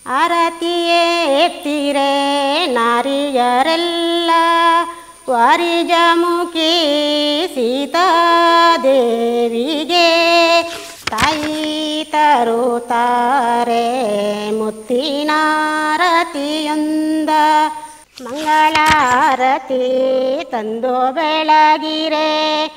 ಆರತಿಯೇ ಎತ್ತಿರೆ ನಾರಿಯರೆಲ್ಲ ವಾರಿಜಮುಖಿ ಸೀತಾದೇವಿಗೆ ತಾಯಿ ತರುತ್ತಾರೆ ಮುತ್ತಿನಾರತಿಯೊಂದ ಮಂಗಳಾರತಿ ತಂದು ಬೆಳಗಿರೆ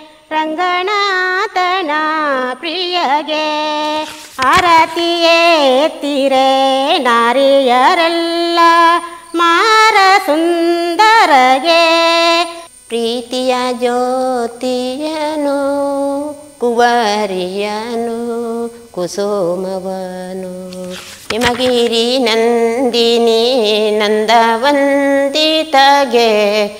ರಂಗನಾಥನ ಪ್ರಿಯಗೆ ಆರತಿಯೇ ತೀರೆ ನಾರಿಯರೆಲ್ಲ ಮಾರ ಸುಂದರಗೆ ಪ್ರೀತಿಯ ಜ್ಯೋತಿಯನು ಕುವರಿಯನು ಕುಸುಮವನು ಹಿಮಗಿರಿ ನಂದಿನಿ ನಂದವಂದಿತಗೆ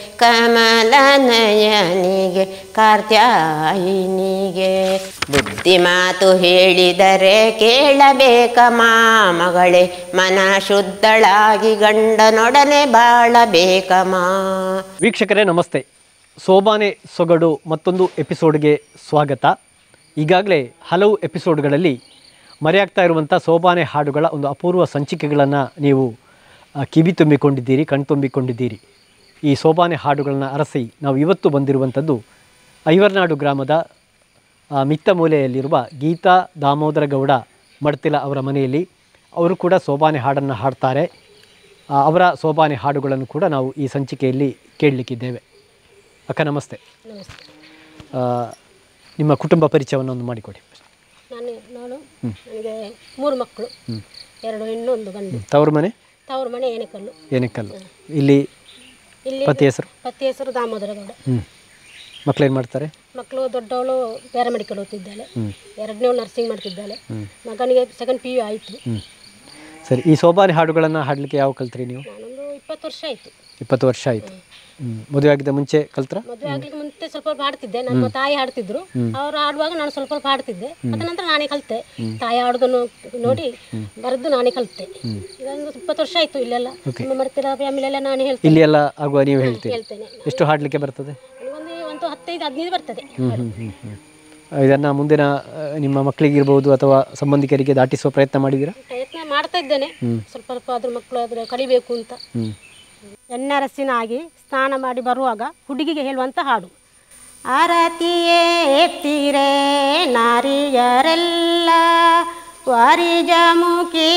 ಕಮಲನಯನಿಗೆ ಕಾರ್ತ್ಯಾಯಿನಿಗೆ ಬುದ್ಧಿ ಮಾತು ಹೇಳಿದರೆ ಕೇಳಬೇಕಮ್ಮ ಮಗಳೇ ಮನ ಶುದ್ಧಳಾಗಿ ಗಂಡನೊಡನೆ ಬಾಳಬೇಕಮ್ಮ ವೀಕ್ಷಕರೇ ನಮಸ್ತೆ ಸೋಬಾನೆ ಸೊಗಡು ಮತ್ತೊಂದು ಎಪಿಸೋಡ್ಗೆ ಸ್ವಾಗತ ಈಗಾಗಲೇ ಹಲವು ಎಪಿಸೋಡ್ಗಳಲ್ಲಿ ಮರೆಯಾಗ್ತಾ ಇರುವಂಥ ಸೋಬಾನೆ ಹಾಡುಗಳ ಒಂದು ಅಪೂರ್ವ ಸಂಚಿಕೆಗಳನ್ನು ನೀವು ಆ, ಕಿವಿ ತುಂಬಿಕೊಂಡಿದ್ದೀರಿ ಕಣ್ತುಂಬಿಕೊಂಡಿದ್ದೀರಿ ಈ ಸೋಬಾನೆ ಹಾಡುಗಳನ್ನು ಅರಸಿ ನಾವು ಇವತ್ತು ಬಂದಿರುವಂಥದ್ದು ಐವರ್ನಾಡು ಗ್ರಾಮದ ಆ, ಮಿತ್ತ ಮೂಲೆಯಲ್ಲಿರುವ ಗೀತಾ ದಾಮೋದರ ಗೌಡ ಮಡ್ತಿಲ ಅವರ ಮನೆಯಲ್ಲಿ ಅವರು ಕೂಡ ಸೋಬಾನೆ ಹಾಡನ್ನು ಹಾಡ್ತಾರೆ ಆ, ಅವರ ಸೋಬಾನೆ ಹಾಡುಗಳನ್ನು ಕೂಡ ನಾವು ಈ ಸಂಚಿಕೆಯಲ್ಲಿ ಕೇಳಲಿಕ್ಕಿದ್ದೇವೆ ಅಕ್ಕ ನಮಸ್ತೆ ನಮಸ್ತೆ ಆ, ನಿಮ್ಮ ಕುಟುಂಬ ಪರಿಚಯವನ್ನು ಒಂದು ಮಾಡಿಕೊಡಿ ನಾನು ನಾನು ನನಗೆ ಮೂರು ಮಕ್ಕಳು ಎರಡು ಹೆಣ್ಣು ಒಂದು ಗಂಡು ತವ್ರ ಮನೆ ತವ್ರ ಮನೆ ಏಣಿಕಲ್ಲು ಏನಕ್ಕಲ್ಲ ಇಲ್ಲಿ ಇಲ್ಲಿ ಪತಿ ಹೆಸರು ಪತಿ ಹೆಸರು ದಾಮೋದರ ಗೌಡ ಹ್ಞೂ ಮಕ್ಕಳೇನು ಮಾಡ್ತಾರೆ ಮಕ್ಕಳು ದೊಡ್ಡವಳು ಪ್ಯಾರಾಮೆಡಿಕಲ್ ಓದ್ತಿದ್ದಾಳೆ ಹ್ಞೂ ಎರಡನೇವಳು ನರ್ಸಿಂಗ್ ಮಾಡ್ತಿದ್ದಾಳೆ ಮಗನಿಗೆ ಸೆಕೆಂಡ್ ಪಿ ಯು ಆಯಿತು ಹ್ಞೂ ಸರಿ ಈ ಸೋಬಾನೆ ಹಾಡುಗಳನ್ನು ಹಾಡಲಿಕ್ಕೆ ಯಾವ ಕಲ್ತ್ರಿ ನೀವು ನಾನೊಂದು ಇಪ್ಪತ್ತು ವರ್ಷ ಆಯಿತು ಇಪ್ಪತ್ತು ವರ್ಷ ಆಯಿತು ಹ್ಞೂ ಮದುವೆ ಆಗಿದ್ದ ಮುಂಚೆ ಕಲ್ತ್ರ ಮದುವೆ ಆಗ್ಲಿಕ್ಕೆ ಮುಂಚೆ ಸ್ವಲ್ಪ ಸ್ವಲ್ಪ ಹಾಡ್ತಿದ್ದೆ ನಮ್ಮ ತಾಯಿ ಹಾಡ್ತಿದ್ರು ಅವ್ರು ಹಾಡುವಾಗ ನಾನು ಸ್ವಲ್ಪ ಸ್ವಲ್ಪ ಹಾಡ್ತಿದ್ದೆ ಅದ ನಂತರ ನಾನೇ ಕಲಿತೆ ತಾಯಿ ಹಾಡೋದನ್ನು ನೋಡಿ ಬರೆದು ನಾನೇ ಕಲಿತೆ ಇದೊಂದು ಇಪ್ಪತ್ತು ವರ್ಷ ಆಯಿತು ಇಲ್ಲೆಲ್ಲ ನಮ್ಮ ಮಾಡ್ತಿರೋ ಫ್ಯಾಮಿಲಿ ಎಲ್ಲ ನಾನು ಹೇಳ್ತೇನೆ ಇಲ್ಲಿ ಎಲ್ಲ ಆಗುವ ನೀವು ಹೇಳ್ತೀರಿ ಹೇಳ್ತೇನೆ ಎಷ್ಟು ಹಾಡಲಿಕ್ಕೆ ಬರ್ತದೆ ನನಗೊಂದು ಒಂದು ಹತ್ತೈದು ಹದಿನೈದು ಬರ್ತದೆ ಹ್ಞೂ ಹ್ಞೂ ಹ್ಞೂ ಹ್ಞೂ ಇದನ್ನು ಮುಂದಿನ ಆ, ನಿಮ್ಮ ಮಕ್ಕಳಿಗಿರ್ಬೋದು ಅಥವಾ ಸಂಬಂಧಿಕರಿಗೆ ದಾಟಿಸುವ ಪ್ರಯತ್ನ ಮಾಡಿದ್ದೀರಾ ಪ್ರಯತ್ನ ಮಾಡ್ತಾ ಇದ್ದೇನೆ ಸ್ವಲ್ಪ ಸ್ವಲ್ಪ ಅದ್ರ ಮಕ್ಕಳು ಅದ್ರ ಕಲಿಬೇಕು ಅಂತ ಹ್ಞೂ ಎನ್ನರಸಿನಾಗಿ ಸ್ನಾನ ಮಾಡಿ ಬರುವಾಗ ಹುಡುಗಿಗೆ ಹೇಳುವಂಥ ಹಾಡು ಆರತಿಯೇ ಎತ್ತಿರೆ ನಾರಿಯರೆಲ್ಲ ವಾರಿಜಮುಖಿ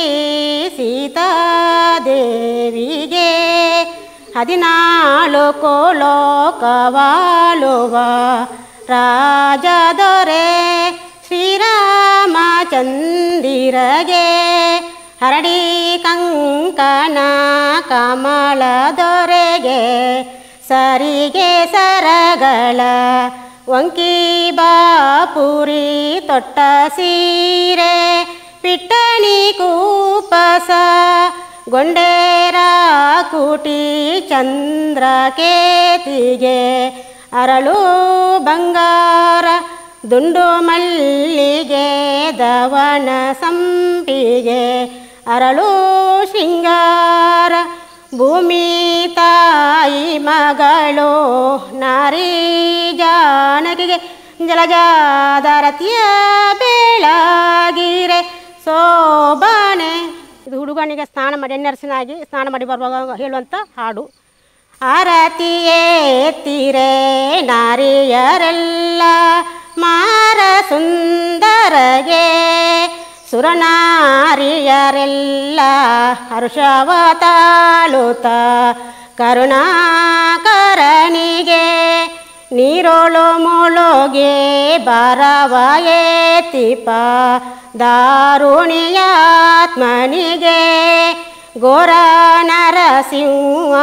ಸೀತಾದೇವಿಗೆ ಹದಿನಾಳು ಕೋಲೋಕವಾಳುವ ರಾಜದೊರೆ ಶ್ರೀರಾಮಚಂದಿರಗೆ ಹರಡಿ ಕಂಕಣ ಕಮಲ ದೊರೆಗೆ ಸರಿಗೆ ಸರಗಳ ವಂಕಿ ಬಾಪುರಿ ತೊಟ್ಟ ಸೀರೆ ಪಿಟ್ಟಣಿ ಕೂಪಸ ಗೊಂಡೇರ ಕುಟಿ ಚಂದ್ರ ಕೇತಿಗೆ ಅರಳು ಬಂಗಾರ ದುಂಡು ಮಲ್ಲಿಗೆ ದವನ ಸಂಪಿಗೆ ಅರಳು ಶೃಂಗಾರ ಭೂಮಿ ತಾಯಿ ಮಗಳು ನಾರಿ ಜಾನಕಿಗೆ ಜಲಜಾದರತಿಯ ಬೆಳಗಿರೆ ಸೋಬಾನೆ ಇದು ಹುಡುಗನಿಗೆ ಸ್ನಾನ ಮಾಡಿ ಎಣ್ಣರಸಿನಾಗಿ ಸ್ನಾನ ಮಾಡಿ ಬರುವಾಗ ಹೇಳುವಂಥ ಹಾಡು ಆರತಿಯೇ ತೀರೆ ನಾರಿಯರೆಲ್ಲ ಮಾರ ಸುಂದರಗೆ ಸುರನಾರಿಯರೆಲ್ಲ ಹರ್ಷವ ತಾಳುತ್ತ ಕರುಣಾಕರನಿಗೆ ನೀರೋಳು ಮುಳುಗೆ ಬರವಯೇತಿಪ ದಾರುಣಿಯಾತ್ಮನಿಗೆ ಘೋರ ನರಸಿಂಹ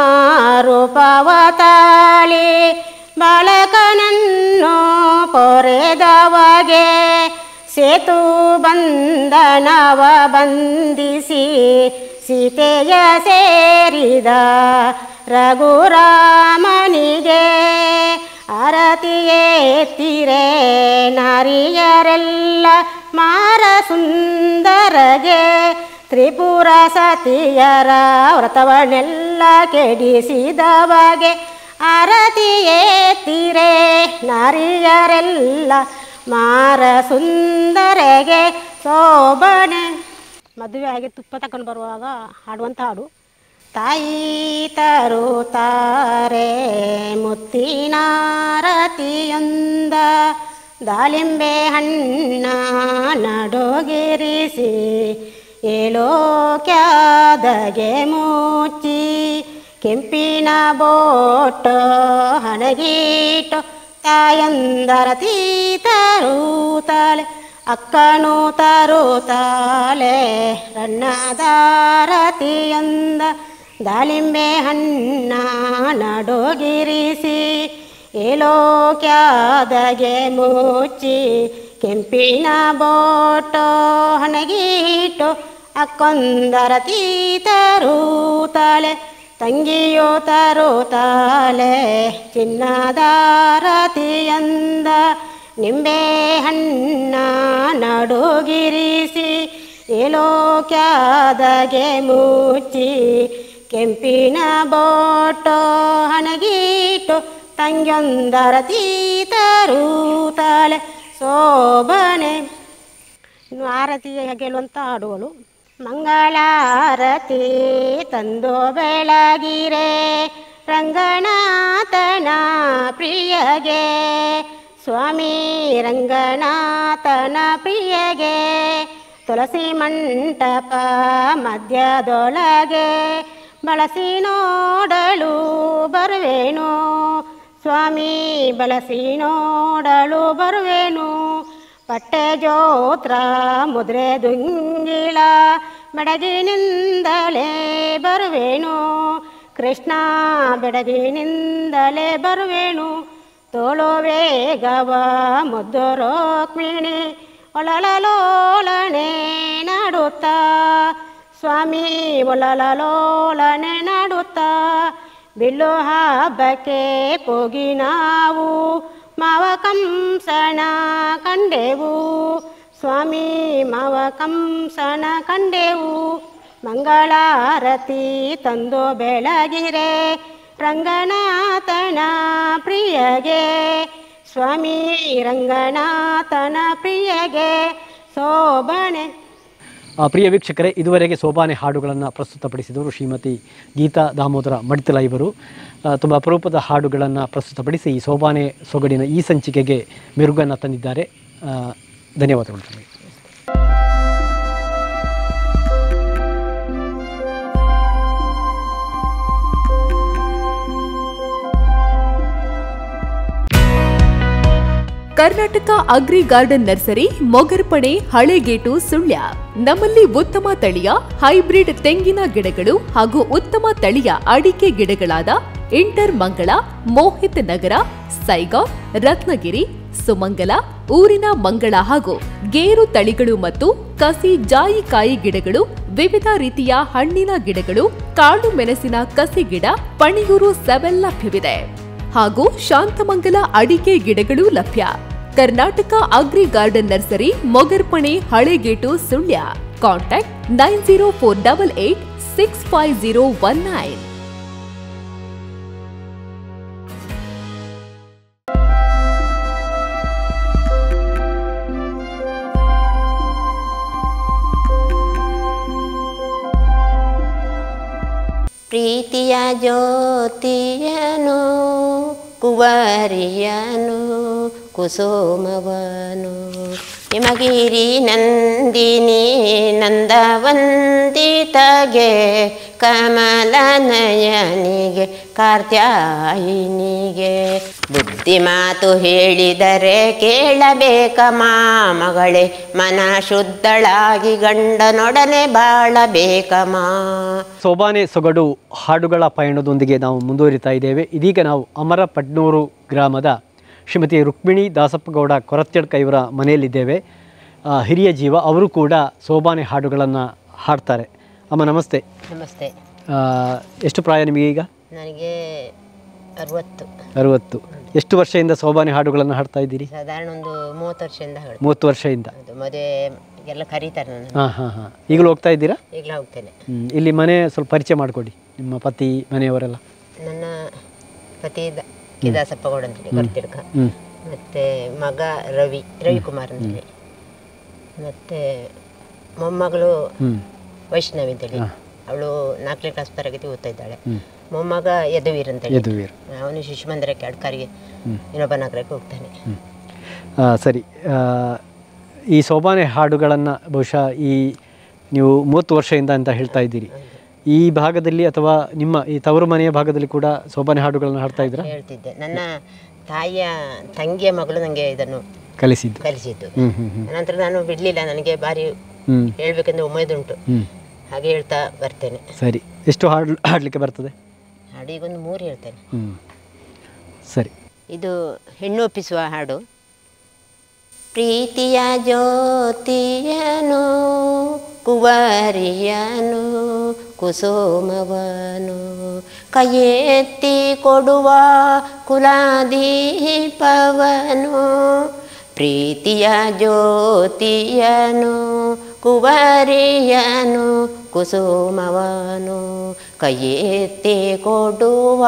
ರೂಪವತಾಳಿ ಬಾಲಕನನ್ನು ಪೊರೆದವಗೆ ಸೇತು ಬಂಧನವ ಬಂಧಿಸಿ ಸೀತೆಯ ಸೇರಿದ ರಘುರಾಮನಿಗೆ ಆರತಿಯೇ ತೀರೆ ನಾರಿಯರೆಲ್ಲ ಮಾರ ಸುಂದರಗೆ ತ್ರಿಪುರ ಸತಿಯರ ವ್ರತವನ್ನೆಲ್ಲ ಕೆಡಿಸಿದವಗೆ ಆರತಿಯೇ ತೀರೆ ನಾರಿಯರೆಲ್ಲ ಮಾರ ಸುಂದರಗೆ ಶೋಭನೆ ಮದುವೆ ಆಗಿ ತುಪ್ಪ ತಕೊಂಡು ಬರುವಾಗ ಹಾಡುವಂಥ ಹಾಡು ತಾಯಿ ತರುತ್ತಾರೆ ಮುತ್ತಿನಾರತಿಯೊಂದ ದಾಳಿಂಬೆ ಹಣ್ಣ ನಡೋಗಿರಿಸಿ ಏಳೋ ಕ್ಯಾದಗೆ ಮುಚ್ಚಿ ಕೆಂಪಿನ ಬೋಟು ಹಣಗೀಟು ತಾಯಂದರ ತರುತ್ತಾಳೆ ಅಕ್ಕನು ತರುತ್ತಾಳೆ ರಣ್ಣದಾರತಿಯೊಂದ ದಾಳಿಂಬೆ ಹಣ್ಣ ನಡೋಗಿರಿಸಿ ಏಲೋ ಕ್ಯಾದಗೆ ಮುಚ್ಚಿ ಕೆಂಪಿನ ಬೋಟೋ ಹಣಗೀಟು ಅಕ್ಕೊಂದರ ತರುತ್ತಾಳೆ ತಂಗಿಯೋ ತರುತ್ತಾಳೆ ಚಿನ್ನದಾರತಿಯಂದ ನಿಂಬೆ ಹಣ್ಣ ನಡುಗಿರಿಸಿ ಏಲೋ ಕ್ಯಾದಗೆ ಮುಚ್ಚಿ ಕೆಂಪಿನ ಬೋಟೋ ಹಣಗೀಟು ತಂಗಿಯೊಂದರ ತರುತ್ತಾಳೆ ಶೋಭನೆ ಇನ್ನು ಆರತಿ ಗೆಲ್ಲುವಂಥ ಹಾಡುಗಳು ಮಂಗಳಾರತಿ ತಂದು ಬೆಳಗಿರೆ ರಂಗನಾಥನ ಪ್ರಿಯಗೆ ಸ್ವಾಮಿ ರಂಗನಾಥನ ಪ್ರಿಯಗೆ ತುಳಸಿ ಮಂಟಪ ಮಧ್ಯದೊಳಗೆ ಬಳಸಿ ನೋಡಲು ಬರುವೆನು ಸ್ವಾಮಿ ಬಳಸಿ ನೋಡಲು ಬರುವೆನು ಪಟ್ಟೆ ಜೋತ್ರ ಮುದ್ರೆ ದುಂಗಿಳ ಬೆಡಗಿನಿಂದಲೇ ಬರುವೆನು ಕೃಷ್ಣ ಬೆಡಗಿನಿಂದಲೇ ಬರುವೆನು ತೋಳು ವೇಗವ ಮುದ್ದು ರೋಕ್ಮಿಣಿ ಒಳಲಲೋಲನೆ ನಾಡುತ್ತಾ ಸ್ವಾಮಿ ಒಳಲಲೋಲನೆ ನಾಡುತ್ತಾ ಬಿಲ್ಲು ಹಬ್ಬಕ್ಕೆ ಹೋಗಿ ನಾವು ಮಾವ ಕಂಸನ ಕಂಡೆವು ಸ್ವಾಮಿ ಮಾವ ಕಂಸನ ಕಂಡೆವು ಮಂಗಳಾರತಿ ತಂದು ಬೆಳಗಿರೆ ರಂಗನಾಥನ ಪ್ರಿಯಗೆ ಸ್ವಾಮಿ ರಂಗನಾಥನ ಪ್ರಿಯಗೆ ಶೋಭನೆ ಆ, ಪ್ರಿಯ ವೀಕ್ಷಕರೇ ಇದುವರೆಗೆ ಸೋಬಾನೆ ಹಾಡುಗಳನ್ನು ಪ್ರಸ್ತುತಪಡಿಸಿದವರು ಶ್ರೀಮತಿ ಗೀತಾ ದಾಮೋದರ ಮಡಿತಲ ಇವರು ತುಂಬ ಅಪರೂಪದ ಹಾಡುಗಳನ್ನು ಪ್ರಸ್ತುತಪಡಿಸಿ ಈ ಸೋಬಾನೆ ಸೊಗಡಿನ ಈ ಸಂಚಿಕೆಗೆ ಮೆರುಗನ್ನು ತಂದಿದ್ದಾರೆ ಆ, ಧನ್ಯವಾದಗಳು ತಮಗೆ Karnataka agri garden nursery Mogarpane Halegate Sullia ನಮ್ಮಲ್ಲಿ ಉತ್ತಮ ತಳಿಯ ಹೈಬ್ರಿಡ್ ತೆಂಗಿನ ಗಿಡಗಳು ಹಾಗೂ ಉತ್ತಮ ತಳಿಯ ಅಡಿಕೆ ಗಿಡಗಳಾದ ಇಂಟರ್ ಮಂಗಳ ಮೋಹಿತ್ ನಗರ ಸೈಗಾವ್ ರತ್ನಗಿರಿ ಸುಮಂಗಲ ಊರಿನ ಮಂಗಳ ಹಾಗೂ ಗೇರು ತಳಿಗಳು ಮತ್ತು ಕಸಿ ಜಾಯಿಕಾಯಿ ಗಿಡಗಳು ವಿವಿಧ ರೀತಿಯ ಹಣ್ಣಿನ ಗಿಡಗಳು ಕಾಳು ಮೆಣಸಿನ ಕಸಿ ಗಿಡ ಪಣಿಯೂರು ಸೆವೆನ್ ಲಭ್ಯವಿದೆ ಹಾಗೂ ಶಾಂತಮಂಗಲ ಅಡಿಕೆ ಗಿಡಗಳು ಲಭ್ಯ Karnataka agri garden nursery Mogarpane Halegate Sullia contact nine zero four double eight six five zero one nine ಪ್ರೀತಿಯ ಜ್ಯೋತಿಯನು ಕುವರಿಯನು ಕುಸುಮವನು ಹಿಮಗಿರಿ ನಂದಿನಿ ನಂದವಂದಿತಗೆ ಕಮಲ ನಯನಿಗೆ ಕಾರ್ತ್ಯಾಯಿನಿಗೆ ಬುದ್ಧಿ ಮಾತು ಹೇಳಿದರೆ ಕೇಳಬೇಕ ಮಗಳೇ ಮನ ಶುದ್ಧಳಾಗಿ ಗಂಡನೊಡನೆ ಬಾಳಬೇಕಮ್ಮ ಸೋಬಾನೆ ಸೊಗಡು ಹಾಡುಗಳ ಪಯಣದೊಂದಿಗೆ ನಾವು ಮುಂದುವರಿತಾ ಇದ್ದೇವೆ ಇದೀಗ ನಾವು ಅಮರಪಡ್ನೂರು ಗ್ರಾಮದ ಶ್ರೀಮತಿ ರುಕ್ಮಿಣಿ ದಾಸಪ್ಪಗೌಡ ಕೊರತ್ಯಡ್ಕ ಇವರ ಮನೆಯಲ್ಲಿದ್ದೇವೆ ಆ, ಹಿರಿಯ ಜೀವ ಅವರು ಕೂಡ ಸೋಬಾನೆ ಹಾಡುಗಳನ್ನು ಹಾಡ್ತಾರೆ ಅಮ್ಮ ನಮಸ್ತೆ ನಮಸ್ತೆ ಆ, ಎಷ್ಟು ಪ್ರಾಯ ನಿಮಗೆ ಈಗ ನನಗೆ ಅರವತ್ತು ಅರುವತ್ತು ಎಷ್ಟು ವರ್ಷದಿಂದ ಸೋಬಾನೆ ಹಾಡುಗಳನ್ನು ಹಾಡ್ತಾ ಇದ್ದೀರಿ ಸಾಧಾರಣ ಒಂದು ಮೂವತ್ತು ವರ್ಷದಿಂದ ಹೇಳಿ ಮೂವತ್ತು ವರ್ಷದಿಂದ ಅದು ಮದುವೆ ಎಲ್ಲ ಕರೀತಾರೆ ನನ್ನ ಹಾಂ ಹಾಂ ಹಾಂ ಈಗಲೂ ಹೋಗ್ತಾ ಇದ್ದೀರಾ ಈಗಲೂ ಹೋಗ್ತೇನೆ ಹ್ಮ್. ಇಲ್ಲಿ ಮನೆ ಸ್ವಲ್ಪ ಪರಿಚಯ ಮಾಡಿಕೊಡಿ ನಿಮ್ಮ ಪತಿ ಮನೆಯವರೆಲ್ಲ ನನ್ನ ಪತಿ ದ- ಕಿದಾಸಪ್ಪಗೌಡ ಅಂತೇಳಿ ಬರ್ತಿರ್ಕ ಹ್ಞೂ ಮತ್ತೆ ಮಗ ರವಿ ರವಿಕುಮಾರ್ ಅಂತೇಳಿ ಮತ್ತೆ ಮೊಮ್ಮಗಳು ಹ್ಞೂ ವೈಷ್ಣವಿ ಅಂತೇಳಿ ಅವಳು ನಾಲ್ಕನೇ ಕ್ಲಾಸ್ ತರಗತಿ ಓದ್ತಾ ಇದ್ದಾಳೆ ಮೊಮ್ಮಗ ಯದುವೀರ್ ಅಂತೇಳಿ ಯದುವೀರ್ ಅವನು ಶಿಶು ಮಂದಿರಕ್ಕೆ ಅಡ್ಕಾರಿಗೆ ಇನ್ನೊಬ್ಬ ನಗರಕ್ಕೆ ಹೋಗ್ತಾನೆ ಆ, ಸರಿ ಆ, ಈ ಸೋಬಾನೆ ಹಾಡುಗಳನ್ನು ಬಹುಶಃ ಈ ನೀವು ಮೂವತ್ತು ವರ್ಷದಿಂದ ಅಂತ ಹೇಳ್ತಾ ಇದ್ದೀರಿ ಈ ಭಾಗದಲ್ಲಿ ಅಥವಾ ನಿಮ್ಮ ಈ ತವರು ಮನೆಯ ಭಾಗದಲ್ಲಿ ಕೂಡ ಸೋಬಾನೆ ಹಾಡುಗಳನ್ನು ಹಾಡ್ತಾ ಇದ್ದೀರಾ ಹೇಳ್ತಿದ್ದೆ ನನ್ನ ತಾಯಿಯ ತಂಗಿಯ ಮಗಳು ನನಗೆ ಇದನ್ನು ಕಲಿಸಿದ್ದು ಕಲಿಸಿದ್ದು ಹ್ಞೂ ಹ್ಞೂ ಹ್ಞೂ ನಂತರ ನಾನು ಬಿಡಲಿಲ್ಲ ನನಗೆ ಭಾರಿ ಹ್ಞೂ ಹೇಳ್ಬೇಕೆಂದು ಉಮೇದುಂಟು ಹ್ಞೂ ಹಾಗೆ ಹೇಳ್ತಾ ಬರ್ತೇನೆ ಸರಿ ಎಷ್ಟು ಹಾಡು ಹಾಡಲಿಕ್ಕೆ ಬರ್ತದೆ ಹಾಡು ಈಗೊಂದು ಮೂರು ಹೇಳ್ತೇನೆ ಹ್ಞೂ ಸರಿ ಇದು ಹೆಣ್ಣು ಒಪ್ಪಿಸುವ ಹಾಡು ಪ್ರೀತಿಯ ಜ್ಯೋತಿಯನು ಕುವರಿಯನು ಕುಸುಮವನು ಕೈಯೆತ್ತಿ ಕೊಡುವ ಕುಲಾದೀಪವನು ಪ್ರೀತಿಯ ಜ್ಯೋತಿಯನು ಕುವರಿಯನು ಕುಸುಮವನು ಕೈಯೆತ್ತಿ ಕೊಡುವ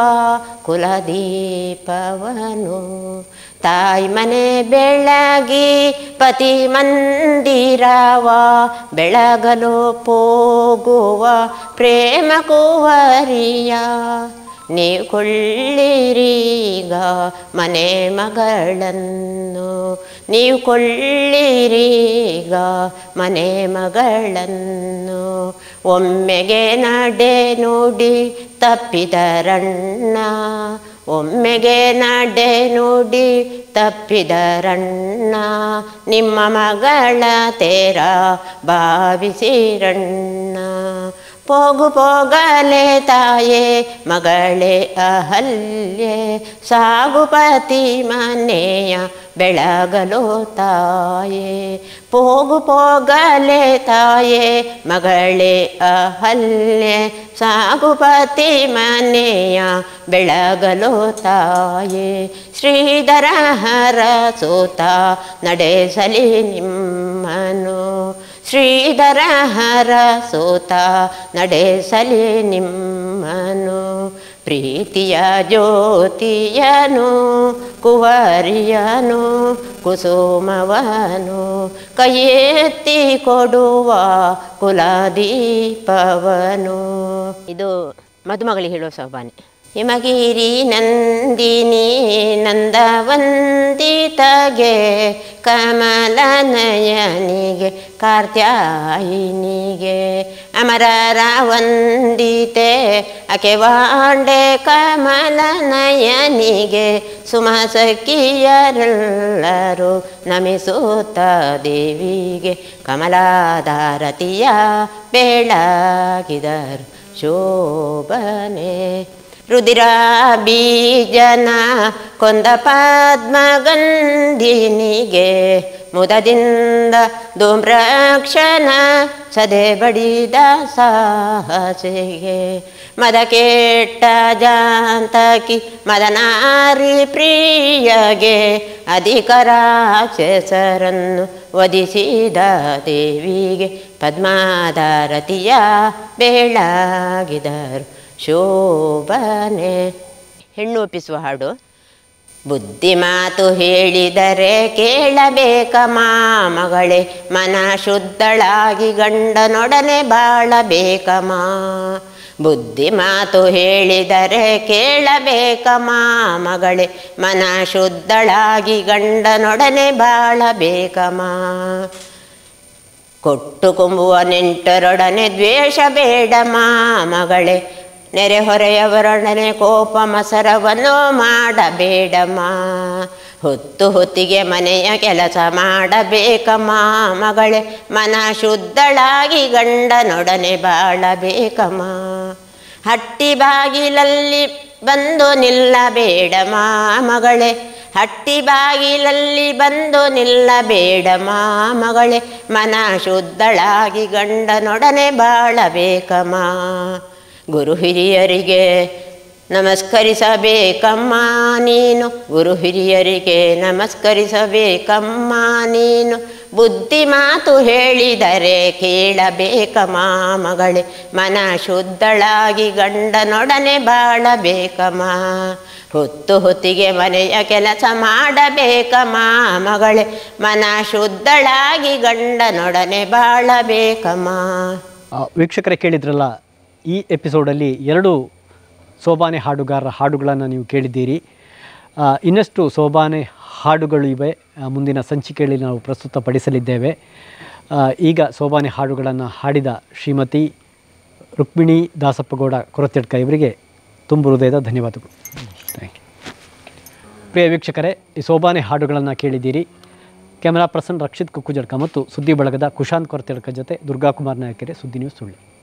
ಕುಲದೀಪವನು ತಾಯಿ ಮನೆ ಬೆಳಗಿ ಪತಿ ಮಂದಿರವ ಬೆಳಗಲು ಹೋಗುವ ಪ್ರೇಮ ಕುವರಿಯ ನೀವು ಕೊಳ್ಳಿರೀಗ ಮನೆ ಮಗಳನ್ನು ನೀವು ಕೊಳ್ಳಿರೀಗ ಮನೆ ಮಗಳನ್ನು ಒಮ್ಮೆಗೆ ನಡೆ ನುಡಿ ತಪ್ಪಿದರಣ್ಣ ಒಮ್ಮೆಗೆ ನಡೆ ನುಡಿ ತಪ್ಪಿದರಣ್ಣ ನಿಮ್ಮ ಮಗಳ ತೇರ ಭಾವಿಸಿರಣ್ಣ ಹೋಗು ಹೋಗಲೆ ತಾಯೇ ಮಗಳೇ ಅಹಲ್ಯೆ ಸಾಗು ಪತಿ ಮನೆಯ ಬೆಳಗಲು ತಾಯೇ ಹೋಗು ಹೋಗಲೆ ತಾಯೇ ಮಗಳೇ ಅಹಲ್ಯೆ ಸಾಗು ಪತಿ ಮನೆಯ ಬೆಳಗಲು ತಾಯೇ ಶ್ರೀಧರ ಹರ ಸೋತ ನಡೆಸಲಿ ನಿಮ್ಮನು ಶ್ರೀಧರ ಹರ ಸೋತ ನಡೆಸಲಿ ನಿಮ್ಮನು ಪ್ರೀತಿಯ ಜ್ಯೋತಿಯನು ಕುವರಿಯನು ಕುಸುಮವನು ಕೈಯೆತ್ತಿ ಕೊಡುವ ಕುಲದೀಪವನು ಇದು ಮದುಮಗಳಿಗೆ ಹೇಳುವ ಸೋಬಾನೆ ಹಿಮಗಿರಿ ನಂದಿನಿ ನಂದವಂದಿತಗೆ ಕಮಲ ನಯನಿಗೆ ಕಾರ್ತ್ಯಾಯಿನಿಗೆ ಅಮರರ ವಂದಿತೆ ಅಕೆ ವಾಂಡೆ ಕಮಲ ನಯನಿಗೆ ಸುಮಸಖಿಯರೆಲ್ಲರೂ ನಮಿಸುತ್ತ ದೇವಿಗೆ ಕಮಲಾಧಾರತಿಯ ಬೆಳಗಿದರು ಶೋಭನೆ ರುದಿರ ಬೀಜನ ಕೊಂದ ಪದ್ಮಗಂಧಿನಿಗೆ ಮುದದಿಂದ ಧೂಮ್ರಕ್ಷಣ ಸದೆ ಬಡಿದ ಸಾಹಸಿಗೆ ಮದ ಕೆಟ್ಟ ಜಾಂತಕಿ ಮದನಾರಿ ಪ್ರಿಯಗೆ ಅಧಿಕ ರಾಕ್ಷಸರನ್ನು ವಧಿಸಿದ ದೇವಿಗೆ ಪದ್ಮಾಧಾರತಿಯ ಬೆಳಗಿದರು ಶೋಭನೆ ಹೆಣ್ಣು ಒಪ್ಪಿಸುವ ಹಾಡು ಬುದ್ಧಿ ಮಾತು ಹೇಳಿದರೆ ಕೇಳಬೇಕ ಮಗಳೇ ಮನ ಶುದ್ಧಳಾಗಿ ಗಂಡನೊಡನೆ ಬಾಳಬೇಕಮ್ಮ ಬುದ್ಧಿ ಮಾತು ಹೇಳಿದರೆ ಕೇಳಬೇಕ ಮಗಳೇ ಮನ ಶುದ್ಧಳಾಗಿ ಗಂಡನೊಡನೆ ಬಾಳಬೇಕಮ್ಮ ಕೊಟ್ಟು ಕೊಂಬುವ ನೆಂಟರೊಡನೆ ದ್ವೇಷ ಬೇಡಮ್ಮ ಮಗಳೇ ನೆರೆಹೊರೆಯವರೊಡನೆ ಕೋಪ ಮಸರವನ್ನು ಮಾಡಬೇಡಮ್ಮ ಹೊತ್ತು ಹೊತ್ತಿಗೆ ಮನೆಯ ಕೆಲಸ ಮಾಡಬೇಕಮ್ಮ ಮಗಳೇ ಮನ ಶುದ್ಧಳಾಗಿ ಗಂಡನೊಡನೆ ಬಾಳಬೇಕಮ್ಮ ಹಟ್ಟಿ ಬಾಗಿಲಲ್ಲಿ ಬಂದು ನಿಲ್ಲಬೇಡಮ್ಮ ಮಗಳೇ ಹಟ್ಟಿ ಬಾಗಿಲಲ್ಲಿ ಬಂದು ನಿಲ್ಲಬೇಡಮ್ಮ ಮಗಳೇ ಮನ ಶುದ್ಧಳಾಗಿ ಗಂಡನೊಡನೆ ಬಾಳಬೇಕಮ್ಮ ಗುರು ಹಿರಿಯರಿಗೆ ನಮಸ್ಕರಿಸಬೇಕಮ್ಮ ನೀನು ಗುರು ಹಿರಿಯರಿಗೆ ನಮಸ್ಕರಿಸಬೇಕಮ್ಮ ನೀನು ಬುದ್ಧಿ ಮಾತು ಹೇಳಿದರೆ ಕೇಳಬೇಕಮ್ಮ ಮಗಳೇ ಮನ ಶುದ್ಧಳಾಗಿ ಗಂಡನೊಡನೆ ಬಾಳಬೇಕಮ್ಮ ಹೊತ್ತು ಹೊತ್ತಿಗೆ ಮನೆಯ ಕೆಲಸ ಮಾಡಬೇಕಮ್ಮ ಮಗಳೇ ಮನ ಶುದ್ಧಳಾಗಿ ಗಂಡನೊಡನೆ ಬಾಳಬೇಕಮ್ಮ ಆ, ವೀಕ್ಷಕರೇ ಕೇಳಿದ್ರಲ್ಲ ಈ ಎಪಿಸೋಡಲ್ಲಿ ಎರಡು ಸೋಬಾನೆ ಹಾಡುಗಾರರ ಹಾಡುಗಳನ್ನು ನೀವು ಕೇಳಿದ್ದೀರಿ ಆ, ಇನ್ನಷ್ಟು ಸೋಬಾನೆ ಹಾಡುಗಳು ಇವೆ ಆ, ಮುಂದಿನ ಸಂಚಿಕೆಯಲ್ಲಿ ನಾವು ಪ್ರಸ್ತುತಪಡಿಸಲಿದ್ದೇವೆ ಆ, ಈಗ ಸೋಬಾನೆ ಹಾಡುಗಳನ್ನು ಹಾಡಿದ ಶ್ರೀಮತಿ ರುಕ್ಮಿಣಿ ದಾಸಪ್ಪಗೌಡ ಕೊರತೆಡ್ಕ ಇವರಿಗೆ ತುಂಬ ಹೃದಯದ ಧನ್ಯವಾದಗಳು ಥ್ಯಾಂಕ್ ಯು ಪ್ರಿಯ ವೀಕ್ಷಕರೇ ಈ ಸೋಬಾನೆ ಹಾಡುಗಳನ್ನು ಕೇಳಿದ್ದೀರಿ ಕ್ಯಾಮರಾ ಪರ್ಸನ್ ರಕ್ಷಿತ್ ಕುಕ್ಕುಜಡ್ಕ ಮತ್ತು ಸುದ್ದಿ ಬಳಗದ ಕುಶಾಂತ್ ಕೊರತೆಡ್ಕ ಜೊತೆ ದುರ್ಗಾಕುಮಾರ್ ನಾಯಕರೇ ಸುದ್ದಿ ನ್ಯೂಸ್ ಸುಳ್ಳು